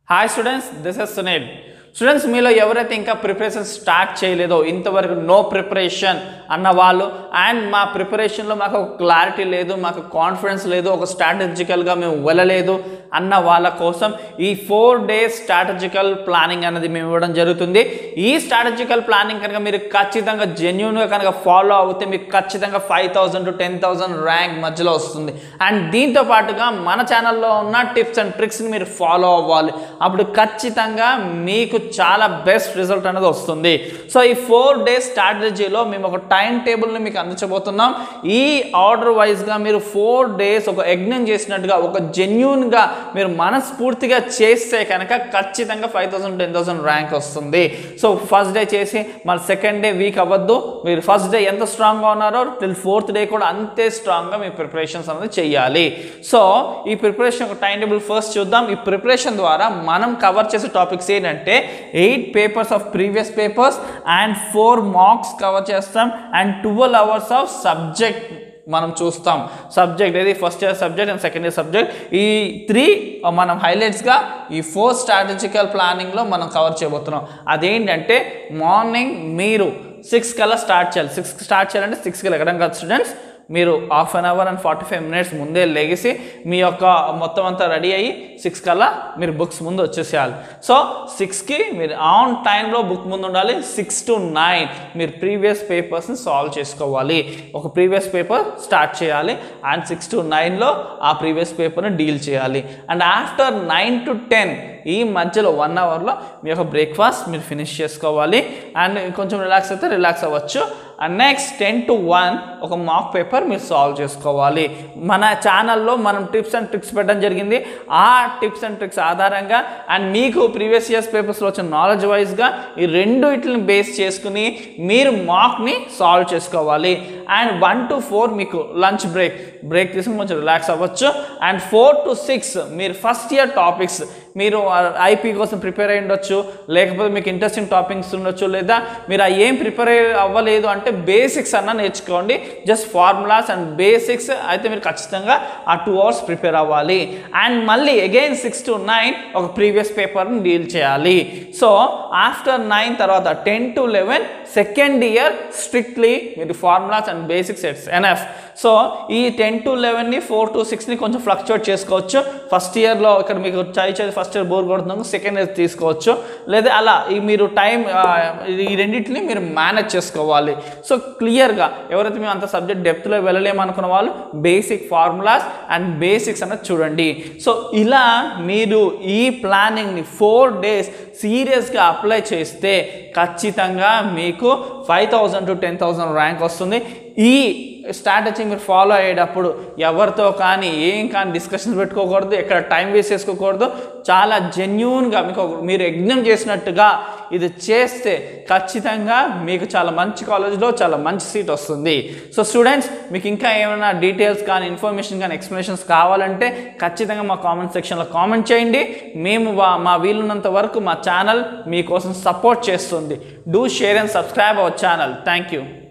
hi students this is Sunil students మీలో ఎవరైతే ఇంకా ప్రిపరేషన్ స్టార్ట్ చేయలేదో ఇంతవరకు నో ప్రిపరేషన్ అన్న వాళ్ళు అండ్ మా ప్రిపరేషన్లో మాకు ఒక క్లారిటీ లేదు మాకు కాన్ఫిడెన్స్ లేదు ఒక స్ట్రాటజికల్గా మేము వెళ్ళలేదు అన్న వాళ్ళ కోసం ఈ ఫోర్ డేస్ స్ట్రాటజికల్ ప్లానింగ్ అనేది మేము ఇవ్వడం జరుగుతుంది ఈ స్ట్రాటజికల్ ప్లానింగ్ కనుక మీరు ఖచ్చితంగా జెన్యున్గా కనుక ఫాలో అవుతే మీకు ఖచ్చితంగా five thousand to ten thousand rank మధ్యలో వస్తుంది అండ్ దీంతో పాటుగా మన ఛానల్లో ఉన్న టిప్స్ అండ్ ట్రిక్స్ని మీరు ఫాలో అవ్వాలి అప్పుడు ఖచ్చితంగా మీకు చాలా బెస్ట్ రిజల్ట్ అనేది వస్తుంది సో ఈ ఫోర్ డేస్ స్ట్రాటజీలో మేము ఒక టైం టేబుల్ని మీకు అందించబోతున్నాం ఈ ఆర్డర్ వైజ్గా మీరు ఫోర్ డేస్ ఒక యజ్ఞం చేసినట్టుగా ఒక జెన్యున్గా మీరు మనస్ఫూర్తిగా చేస్తే కనుక ఖచ్చితంగా five thousand ten thousand rank వస్తుంది సో ఫస్ట్ డే చేసి మళ్ళీ సెకండ్ డే వీక్ అవ్వద్దు మీరు ఫస్ట్ డే ఎంత స్ట్రాంగ్గా ఉన్నారో టిల్ ఫోర్త్ డే కూడా అంతే స్ట్రాంగ్గా మీ ప్రిపరేషన్స్ అనేది చేయాలి సో ఈ ప్రిపరేషన్ ఒక టైం టేబుల్ ఫస్ట్ చూద్దాం ఈ ప్రిపరేషన్ ద్వారా మనం కవర్ చేసే టాపిక్స్ ఏంటంటే eight papers of previous papers and four marks cover చేస్తాం and twelve hours of subject మనం చూస్తాం సబ్జెక్ట్ ఏది first year subject and second year subject ఈ త్రీ మనం హైలైట్స్గా ఈ ఫోర్ స్ట్రాటజికల్ ప్లానింగ్లో మనం కవర్ చేయబోతున్నాం అదేంటంటే మార్నింగ్ మీరు సిక్స్ కల్లా స్టార్ట్ చేయాలి సిక్స్ స్టార్ట్ చేయాలంటే సిక్స్కి లెగడం కాదు స్టూడెంట్స్ మీరు half an hour and forty five minutes ముందే లెగిసి మీ యొక్క మొత్తం అంతా రెడీ అయ్యి సిక్స్ కల్లా మీరు బుక్స్ ముందు వచ్చేసేయాలి సో సిక్స్కి మీరు ఆన్ టైంలో బుక్ ముందు ఉండాలి సిక్స్ టు నైన్ మీరు ప్రీవియస్ పేపర్స్ని సాల్వ్ చేసుకోవాలి ఒక ప్రీవియస్ పేపర్ స్టార్ట్ చేయాలి అండ్ సిక్స్ టు నైన్లో ఆ ప్రీవియస్ పేపర్ని డీల్ చేయాలి and after nine to ten ఈ మధ్యలో వన్ అవర్లో మీ యొక్క బ్రేక్ఫాస్ట్ మీరు ఫినిష్ చేసుకోవాలి అండ్ కొంచెం రిలాక్స్ అయితే రిలాక్స్ అవ్వచ్చు and next ten to one ఒక మాక్ పేపర్ మీరు సాల్వ్ చేసుకోవాలి మన ఛానల్లో మనం టిప్స్ అండ్ ట్రిక్స్ పెట్టడం జరిగింది ఆ టిప్స్ అండ్ ట్రిక్స్ ఆధారంగా అండ్ మీకు ప్రీవియస్ ఇయర్స్ పేపర్స్లో వచ్చిన నాలెడ్జ్ వైజ్గా ఈ రెండు వీటిని బేస్ చేసుకుని మీరు మాక్ని సాల్వ్ చేసుకోవాలి అండ్ వన్ టు ఫోర్ మీకు లంచ్ బ్రేక్ బ్రేక్ తీసుకుని కొంచెం రిలాక్స్ అవ్వచ్చు అండ్ ఫోర్ టు సిక్స్ మీరు ఫస్ట్ ఇయర్ టాపిక్స్ మీరు ఐపీ కోసం ప్రిపేర్ అయి ఉండొచ్చు లేకపోతే మీకు ఇంట్రెస్టింగ్ టాపిక్స్ ఉండొచ్చు లేదా మీరు ఆ ఏం ప్రిపేర్ అవ్వలేదు అంటే బేసిక్స్ అన్న నేర్చుకోండి జస్ట్ ఫార్ములాస్ అండ్ బేసిక్స్ అయితే మీరు ఖచ్చితంగా ఆ టూ అవర్స్ ప్రిపేర్ అవ్వాలి అండ్ మళ్ళీ అగైన్ సిక్స్ టు నైన్ ఒక ప్రీవియస్ పేపర్ని డీల్ చేయాలి సో ఆఫ్టర్ నైన్ తర్వాత ten to eleven second year strictly మీరు ఫార్ములాస్ అండ్ బేసిక్స్ ఎట్స్ ఎన్ఎఫ్ సో ఈ టెన్ టు లెవెన్ని ఫోర్ టు సిక్స్ని కొంచెం ఫ్లక్చువేట్ చేసుకోవచ్చు ఫస్ట్ ఇయర్లో ఇక్కడ మీకు చదివి చదివి ఫస్ట్ ఇయర్ బోర్ కొడుతున్నాం సెకండ్ ఇయర్ తీసుకోవచ్చు లేదా అలా ఈ మీరు టైం ఈ రెండింటిని మీరు మేనేజ్ చేసుకోవాలి సో క్లియర్గా ఎవరైతే మేము అంత సబ్జెక్ట్ డెప్త్లో వెళ్ళలేము అనుకున్న వాళ్ళు బేసిక్ ఫార్ములాస్ అండ్ బేసిక్స్ అన్నది చూడండి సో ఇలా మీరు ఈ ప్లానింగ్ని ఫోర్ డేస్ సీరియస్గా అప్లై చేస్తే ఖచ్చితంగా మీకు five thousand to ten thousand rank వస్తుంది ఈ స్ట్రాటజీ మీరు ఫాలో అయ్యేటప్పుడు ఎవరితో కానీ ఏం కానీ డిస్కషన్స్ పెట్టుకోకూడదు ఎక్కడ టైం వేస్ట్ చేసుకోకూడదు చాలా జెన్యున్గా మీకు ఒక- మీరు యజ్ఞం చేసినట్టుగా ఇది చేస్తే ఖచ్చితంగా మీకు చాలా మంచి కాలేజ్లో చాలా మంచి సీట్ వస్తుంది సో స్టూడెంట్స్ మీకు ఇంకా ఏమైనా డీటెయిల్స్ కానీ ఇన్ఫర్మేషన్ కానీ ఎక్స్ప్లెనేషన్స్ కావాలంటే ఖచ్చితంగా మా కామెంట్ సెక్షన్లో కామెంట్ చేయండి మేము వా- మా వీలున్నంత వరకు మా ఛానల్ మీకోసం సపోర్ట్ చేస్తుంది do share and subscribe our channel thank you